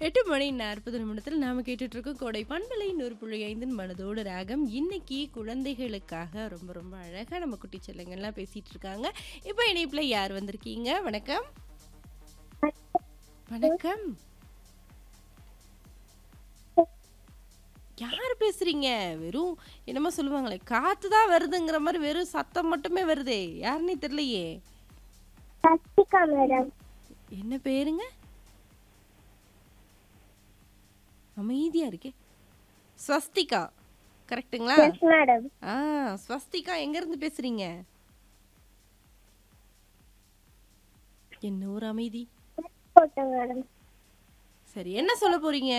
எட்டு மணி நாற்பது நிமிடத்தில் நாம கேட்டுட்டு இருக்கோம் கோடை பண்பலை நூறு புள்ளி ஐந்தின் மனதோடு ராகம் இன்னைக்கு குழந்தைகளுக்காக ரொம்ப ரொம்ப அழகா நம்ம குட்டி செல்லங்கள்லாம் பேசிட்டு இருக்காங்க இப்போ இணைப்புல யார் வந்திருக்கீங்க வணக்கம் வணக்கம் யார் பேசுறீங்க வெறும் என்னமோ சொல்லுவாங்களே காத்து தான் வருதுங்கிற மாதிரி வெறும் சத்தம் மட்டுமே வருதே யாருன்னே தெரியலையே சஸ்திகா மேடம் என்ன பேருங்க அமைதியா இருக்கே ஸ்வஸ்திகா கரெக்ட்டுங்களா எஸ் மேடம் ஆ ஸ்வஸ்திகா எங்க இருந்து பேசுறீங்க என்ன ஒரு அமைதி போட்டோம் மேடம் சரி என்ன சொல்ல போறீங்க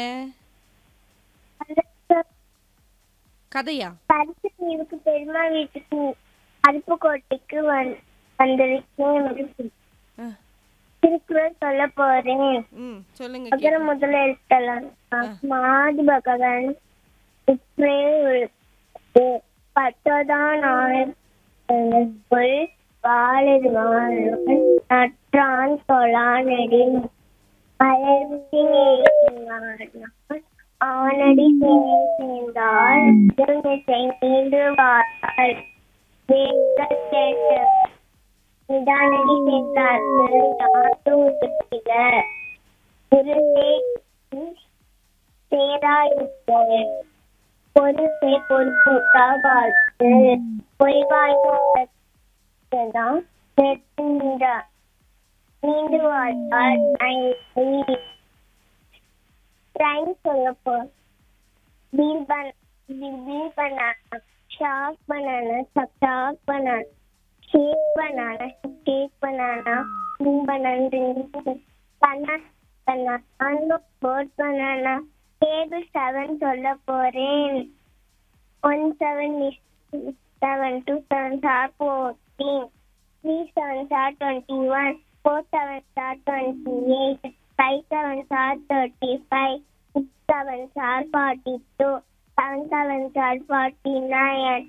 கதையா பரிசு தீவுக்கு பெருமா வீட்டுக்கு அருப்புக்கோட்டைக்கு வந் வந்திருக்கேன் ஆ, திருக்குறள் சொல்ல போறேன் ம் சொல்லுங்க அகர கேட்போம். முதல் எழுத்தலாம் மாதி பகவன் உற்றே உழுத்து பத்ததான் ஆயுள் வாழது வாழ்வன் நற்றான் தொழானடி மலர்ச்சி ஆனடி சேர்ந்தால் செய்து வாழ் வேங்கள் கேட்ட நிதானடி சேர்ந்தார்கள் யாரும் இருக்கிற இருந்தே சேராயிருப்பது பொறுப்பை பொறுப்புக்கா வாழ்த்து பொய்வாய்தான் நீண்டு வாழ்த்தால் ட்ரைன் சொல்லப்போ வீல் பன் வீல் பண்ணானா ஷாக் பண்ணானா ஷாக் பண்ணானா ஷேக் பண்ணானா கேக் பண்ணானா பூம் பண்ணானா பண்ணா பண்ணானா போர்ட் பண்ணானா டேபிள் செவன் சொல்ல போறேன் one seven seven two seven are fourteen three seven are twenty one four seven are twenty eight five seven are thirty five six seven are forty two seven seven are forty nine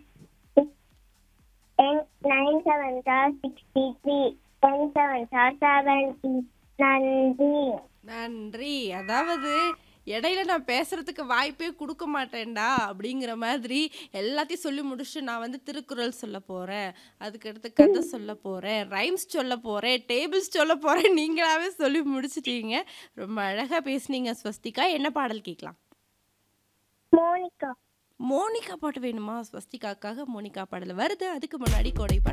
ten nine seven are sixty three ten seven are seventy நன்றி நன்றி அதாவது இடையில நான் பேசுறதுக்கு வாய்ப்பே கொடுக்க மாட்டேன்டா அப்படிங்கிற மாதிரி எல்லாத்தையும் சொல்லி முடிச்சுட்டு நான் வந்து திருக்குறள் சொல்ல போறேன் அதுக்கடுத்து கதை சொல்ல போறேன் ரைம்ஸ் சொல்ல போறேன் டேபிள்ஸ் சொல்ல போறேன் நீங்களாவே சொல்லி முடிச்சிட்டீங்க ரொம்ப அழகா பேசுனீங்க ஸ்வஸ்திகா என்ன பாடல் கேட்கலாம் மோனிகா மோனிகா பாட்டு வேணுமா ஸ்வஸ்திகாக்காக மோனிகா பாடல் வருது அதுக்கு முன்னாடி கோடை